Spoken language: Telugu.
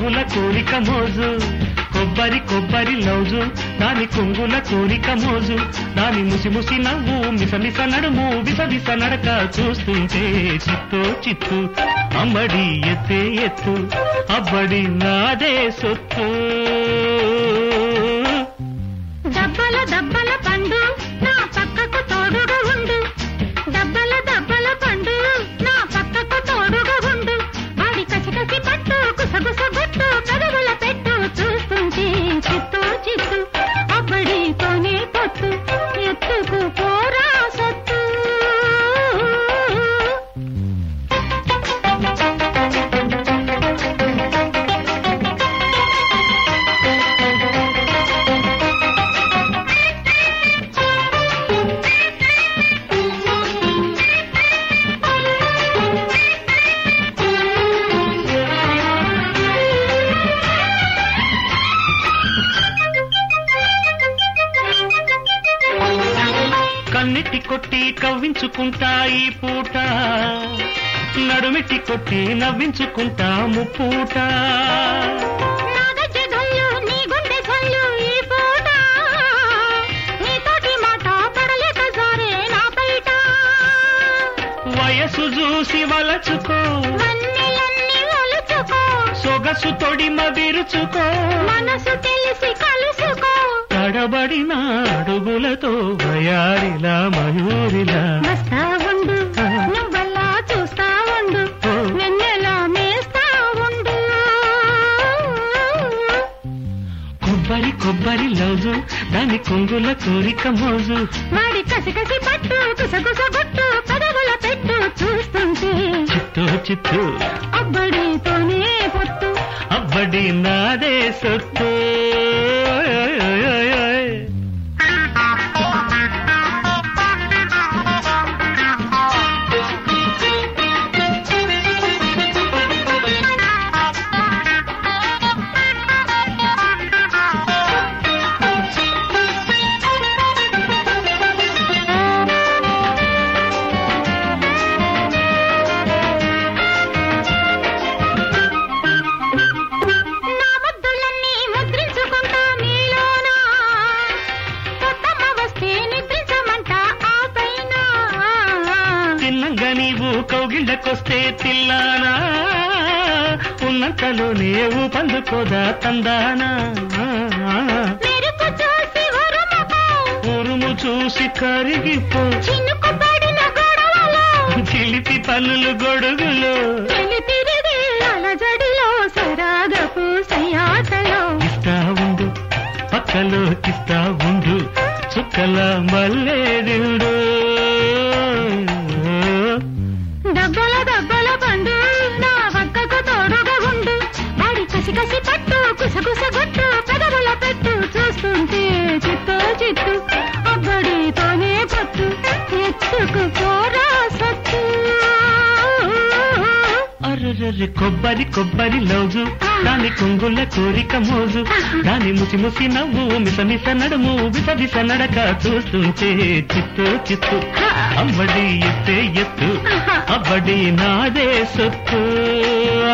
కొంగుల కోరిక మోజు కొబ్బరి కొబ్బరి లౌజు దాని కొంగుల కోరిక మోజు దాని ముసి ముసి నవ్వు మిసమిస నడుము విసవిస నడక చూస్తుంటే చిత్తో చిత్తు అమ్మడి ఎత్తే ఎత్తు అబ్బడి నాదే సొత్తు దబ్బల దబ్బల పండు నా పక్కకు తోడుగా ఉండు దబ్బల దబ్బల పండు నా పక్కకు తోడుగా ఉండు వాడి కసి కసి పట్టు కుసగుస గుట్టు కదవుల పెట్టు చూస్తుంటే చిత్తు చిత్తు అబ్బడితోనే పొత్తు ఎత్తుకు పోరా సత్తు కన్నెట్టి కొట్టి కవ్వించుకుంటా ఈ పూట నడుమిట్టి కొట్టి నవ్వించుకుంటా ముప్పూట నాగజ్జె గల్లు, నీ గుండె సల్లు ఈ పూట. నీతోటి మాట పడలేక సారే నా బయట. వయసు చూసి వలచుకో వన్నెలన్నీ ఒలుచుకో, సొగసు తొడిమ విరుచుకో మనసు తెలిసి కలుసుకో తడబడిన అడుగులతో వయారిలా మయూరిలా వస్తా ఉండు నువ్వల్లా చూస్తా ఉండు వెన్నెలా మేస్తా ఉండు కొబ్బరి కొబ్బరి లౌజు దాని కొంగుల కోరిక మోజు వాడి కసి కసి పట్టు కుసగుస గుట్టు పదవుల పెట్టు చూస్తుంటే చిత్తు చిత్తు అబ్బడితోనే పొత్తు అబ్బడి నాదే సొత్తు నా ముద్దులన్నీ ముద్రించుకుంటా నీలోనా కొత్తమ్మ వస్తే నిద్రించమంట ఆ పైన తిన్నంగా నీవు కౌగిళ్ళకొస్తే తిల్లానా ఉన్నంతలోనే పందుకోదా తందానా మెరుపు చూసి ఉరుముకో ఉరుము చూసి కరిగిపో చినుకు పడిన గొడవలో చిలిపి పనులు గొడుగులు వెలితిరిగే అలజడిలో సరాగపు సయాటలో ఇస్తా ఉండు పక్కలో కిస్తా ఉండు చుక్కల మల్లేదిండు దబ్బల దబ్బల పండు నా పక్కకు తోడుగా ఉండు వాడి కసి కసి పట్టు కుసగుస గుట్టు పెదవుల పెట్టు చూస్తుంటే చిత్తు చిత్తు అబ్బడితోనే పట్టు ఎత్తుకు పోరా సత్తు అర్రర్ర కొబ్బరి కొబ్బరి లౌజు దాని కొంగుల కోరిక మోజు దాని ముసి ముసి నవ్వు మిస మిస నడుము విస విస నడక చూస్తుంటే చిత్తు చిత్తు అమ్మడి ఎత్తే ఎత్తు అబ్బడి నాదే సొత్తు